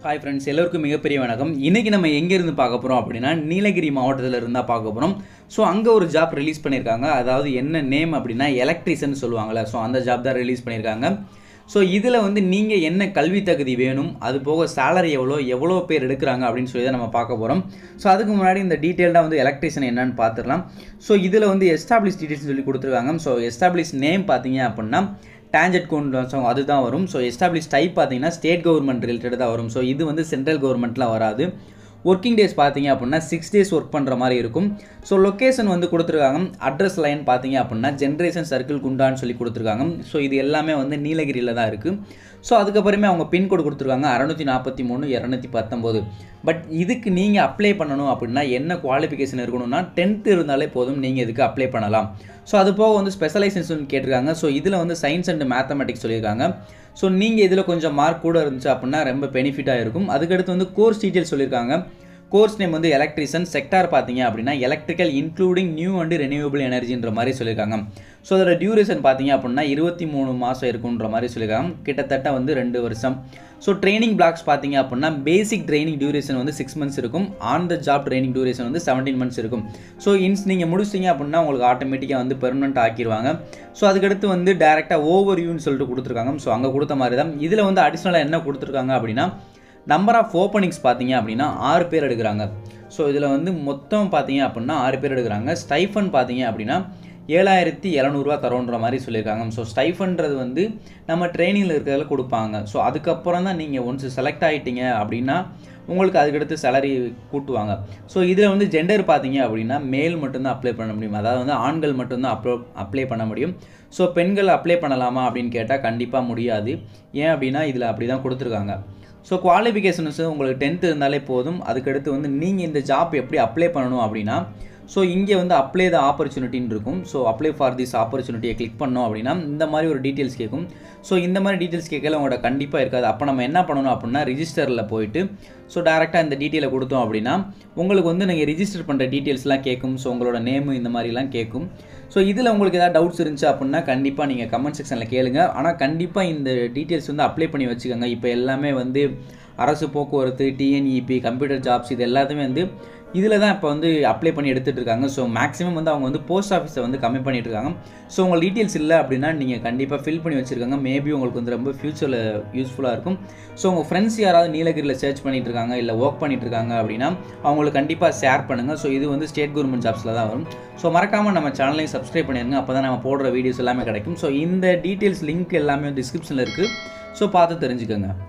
hi friends எல்லோருக்கும் மிகப்பெரிய வணக்கம் இன்றைக்கி நம்ம எங்கேருந்து பார்க்க போகிறோம் அப்படின்னா நீலகிரி மாவட்டத்தில் இருந்தால் பார்க்க போகிறோம் ஸோ அங்கே ஒரு ஜாப் ரிலீஸ் பண்ணியிருக்காங்க அதாவது என்ன நேம் அப்படின்னா எலக்ட்ரிஷியன் சொல்லுவாங்கள்ல ஸோ அந்த ஜாப் தான் ரிலீஸ் பண்ணியிருக்காங்க ஸோ இதில் வந்து நீங்கள் என்ன கல்வி தகுதி வேணும் அது போக சேலரி எவ்வளோ எவ்வளோ பேர் எடுக்கிறாங்க அப்படின்னு சொல்லி தான் நம்ம பார்க்க போகிறோம் ஸோ அதுக்கு முன்னாடி இந்த டீட்டெயில்டாக வந்து எலக்ட்ரிஷியன் என்னன்னு பார்த்துடலாம் ஸோ இதில் வந்து எஸ்டாப்ளிஷ் டீட்டெயில்ஸ் சொல்லி கொடுத்துருக்காங்க ஸோ எஸ்டாப்ளிஷ் நேம் பார்த்தீங்க அப்படின்னா டேஞ்சட் கோன் ஸோ அதுதான் வரும் ஸோ எஸ்டாப்ளிஷ் டைப் பார்த்தீங்கன்னா ஸ்டேட் கவர்மெண்ட் ரிலேட்டட் தான் வரும் ஸோ இது வந்து சென்ட்ரல் கவர்மெண்ட்லாம் வராது ஒர்க்கிங் டேஸ் பார்த்தீங்க அப்படின்னா சிக்ஸ் டேஸ் ஒர்க் பண்ணுற மாதிரி இருக்கும் ஸோ லொக்கேஷன் வந்து கொடுத்துருக்காங்க அட்ரஸ் லைன் பார்த்தீங்க அப்படின்னா ஜென்ரேஷன் சர்க்கிள் குண்டான்னு சொல்லி கொடுத்துருக்காங்க ஸோ இது எல்லாமே வந்து நீலகிரியில் தான் இருக்குது ஸோ அதுக்கப்புறமே அவங்க பின்கோடு கொடுத்துருக்காங்க அறநூற்றி நாற்பத்தி மூணு இரநூத்தி பத்தொம்போது பட் இதுக்கு நீங்கள் அப்ளை பண்ணணும் அப்படின்னா என்ன குவாலிஃபிகேஷன் இருக்கணும்னா டென்த்து இருந்தாலே போதும் நீங்கள் இதுக்கு அப்ளை பண்ணலாம் ஸோ அது போக வந்து ஸ்பெஷலைசேஷன் கேட்டிருக்காங்க ஸோ இதில் வந்து சயின்ஸ் அண்ட் மேத்தமெட்டிக்ஸ் சொல்லியிருக்காங்க ஸோ நீங்கள் இதில் கொஞ்சம் மார்க் கூட இருந்துச்சு அப்படின்னா ரொம்ப பெனிஃபிட்டாக இருக்கும் அதுக்கடுத்து வந்து கோர்ஸ் டீட்டெயில் சொல்லியிருக்காங்க கோர்ஸ் நேம் வந்து எலக்ட்ரிஷியன் செக்டார் பார்த்தீங்க அப்படின்னா electrical including new and renewable எனர்ஜின்ற மாதிரி சொல்லியிருக்காங்க ஸோ அதோட டியூரேஷன் பார்த்தீங்க அப்படின்னா இருபத்தி மூணு மாதம் இருக்குன்ற மாதிரி சொல்லியிருக்காங்க கிட்டத்தட்ட வந்து ரெண்டு வருஷம் ஸோ ட்ரைனிங் பிளாக்ஸ் பார்த்தீங்க அப்படின்னா பேசிக் ட்ரைனிங் டியூரேஷன் வந்து சிக்ஸ் மந்த்ஸ் இருக்கும் on the job training duration வந்து செவன்டீன் மந்த்ஸ் இருக்கும் ஸோ இன்ஸ் நீங்கள் முடிச்சிங்க அப்படின்னா உங்களுக்கு ஆட்டோமேட்டிக்காக வந்து பெர்மனெண்ட் ஆக்கிடுவாங்க ஸோ அதுக்கடுத்து வந்து டேரெக்டாக ஓவர் யூன்னு சொல்லிட்டு கொடுத்துருக்காங்க ஸோ அங்கே கொடுத்த மாதிரி தான் இதில் வந்து அடிஷ்னலாக என்ன கொடுத்துருக்காங்க அப்படின்னா நம்பர் ஆஃப் ஓப்பனிங்ஸ் பார்த்தீங்க அப்படின்னா ஆறு பேர் எடுக்கிறாங்க ஸோ இதில் வந்து மொத்தம் பார்த்தீங்க அப்படின்னா ஆறு பேர் எடுக்கிறாங்க ஸ்டைஃபன் பார்த்தீங்க அப்படின்னா ஏழாயிரத்தி இரநூறுவா தரோன்ற மாதிரி சொல்லியிருக்காங்க ஸோ ஸ்டைஃபன்றது வந்து நம்ம ட்ரைனிங்கில் இருக்கிறதுல கொடுப்பாங்க ஸோ அதுக்கப்புறம் தான் நீங்கள் ஒன்ஸ் செலக்ட் ஆகிட்டீங்க அப்படின்னா உங்களுக்கு அதுக்கடுத்து சேலரி கூட்டுவாங்க ஸோ இதில் வந்து ஜெண்டர் பார்த்தீங்க அப்படின்னா மேல் மட்டும்தான் அப்ளை பண்ண முடியும் அதாவது வந்து ஆண்கள் மட்டும்தான் அப்ளோ அப்ளை பண்ண முடியும் ஸோ பெண்கள் அப்ளை பண்ணலாமா அப்படின்னு கேட்டால் கண்டிப்பாக முடியாது ஏன் அப்படின்னா இதில் அப்படி தான் கொடுத்துருக்காங்க ஸோ குவாலிஃபிகேஷன்ஸ் உங்களுக்கு டென்த்து இருந்தாலே போதும் அதுக்கடுத்து வந்து நீங்கள் இந்த ஜாப் எப்படி அப்ளை பண்ணணும் அப்படின்னா ஸோ இங்கே வந்து அப்ளை த ஆப்பர்ச்சுனிட்டின்னு இருக்கும் ஸோ அப்ளை ஃபார் திஸ் ஆப்பர்ச்சுனிட்டியை கிளிக் பண்ணோம் அப்படின்னா இந்த மாதிரி ஒரு டீட்டெயில்ஸ் கேட்கும் ஸோ இந்த மாதிரி டீட்டெயில்ஸ் கேட்கல உங்களோட கண்டிப்பாக இருக்காது அப்போ நம்ம என்ன பண்ணணும் அப்படின்னா ரிஜிஸ்டரில் போயிட்டு ஸோ டேரெக்டாக இந்த டீட்டெயிலை கொடுத்தோம் அப்படின்னா உங்களுக்கு வந்து நீங்கள் ரிஜிஸ்டர் பண்ணுற டீட்டெயில்ஸ்லாம் கேட்கும் ஸோ உங்களோட நேமு இந்த மாதிரிலாம் கேட்கும் ஸோ இதில் உங்களுக்கு ஏதாவது டவுட்ஸ் இருந்துச்சு அப்படின்னா கண்டிப்பாக நீங்கள் கமெண்ட் செக்ஷனில் கேளுங்க ஆனால் கண்டிப்பாக இந்த டீட்டெயில்ஸ் வந்து அப்ளை பண்ணி வச்சுக்கோங்க இப்போ எல்லாமே வந்து அரசு போக்குவரத்து டிஎன்இபி கம்ப்யூட்டர் ஜாப்ஸ் இது எல்லாத்தையுமே வந்து இதில் தான் இப்போ வந்து அப்ளை பண்ணி எடுத்துகிட்டு இருக்காங்க ஸோ மேக்ஸிமம் வந்து அவங்க வந்து போஸ்ட் ஆஃபீஸை வந்து கம்மி பண்ணிட்டு இருக்காங்க ஸோ உங்கள் டீட்டெயில்ஸ் இல்லை அப்படின்னா நீங்கள் கண்டிப்பாக ஃபில் பண்ணி வச்சுருக்காங்க மேபி உங்களுக்கு வந்து ரொம்ப ஃப்யூச்சரில் யூஸ்ஃபுல்லாக இருக்கும் ஸோ உங்கள் ஃப்ரெண்ட்ஸ் யாராவது நீலகிரியில் சர்ச் பண்ணிட்டு இருக்காங்க இல்லை ஒர்க் பண்ணிட்டு இருக்காங்க அப்படின்னா அவங்களுக்கு கண்டிப்பாக ஷேர் பண்ணுங்கள் ஸோ இது வந்து ஸ்டேட் கவர்மெண்ட் ஜாப்ஸில் தான் வரும் ஸோ மறக்காமல் நம்ம சேனலையும் சப்ஸ்கிரைப் பண்ணிடுங்க அப்போ தான் நம்ம போடுற வீடியோஸ் எல்லாமே கிடைக்கும் ஸோ இந்த டீட்டெயில்ஸ் லிங்க் எல்லாமே டிஸ்கிரிப்ஷனில் இருக்குது ஸோ பார்த்து தெரிஞ்சுக்கோங்க